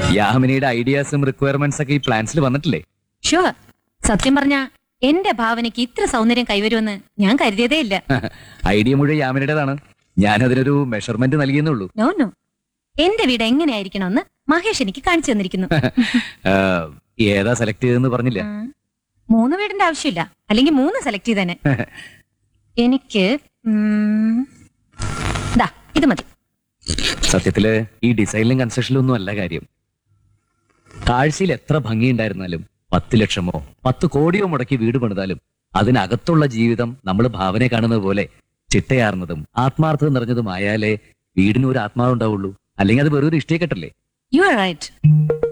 യാമിനിയുടെ ഐഡിയാസും requirements ഒക്കെ ഈ പ്ലാൻസിൽ വന്നിട്ടില്ലേ ഷുവർ സത്യം പറഞ്ഞ എന്റെ ഭാവനയ്ക്ക് ഇത്ര സൗന്ദര്യം കൈവരുമെന്ന് ഞാൻ കരുതിയതേ ഇല്ല ഐഡിയ മുഴുവൻ യാമിനിയുടേതാണ് ഞാൻ അതിനൊരു മെഷർമെന്റ് നൽകിയെന്നുള്ളൂ നോ നോ എന്റെ വീട് എങ്ങനെയായിരിക്കണമെന്ന് മഹേഷ് എനിക്ക് കാണിച്ചു തന്നിരിക്കുന്നു ആഹ്, ഏതാ സെലക്ട് ചെയ്തെന്ന് പറഞ്ഞില്ല ഉം. മൂന്ന് വീടിന്റെ ആവശ്യമില്ല അല്ലെങ്കിൽ മൂന്ന് സെലക്ട് ചെയ്തേനെ എനിക്ക് ഉം, ദാ ഇത് മതി സത്യത്തില് ഈ ഡിസൈനിലും കൺസ്ട്രക്ഷനിലും ഒന്നും അല്ല കാര്യം കാഴ്ചയിൽ എത്ര ഭംഗിയുണ്ടായിരുന്നാലും പത്ത് ലക്ഷമോ പത്ത് കോടിയോ മുടക്കി വീട് പണിതാലും അതിനകത്തുള്ള ജീവിതം നമ്മൾ ഭാവന കാണുന്നത് പോലെ ചിട്ടയാർന്നതും ആത്മാർത്ഥത നിറഞ്ഞതും ആയാലേ വീടിന് ഒരു ആത്മാവ് ഉണ്ടാവുള്ളൂ അല്ലെങ്കിൽ അത് വെറുതെ ഇഷ്ടേ കെട്ടല്ലേ യു ആർ റൈറ്റ്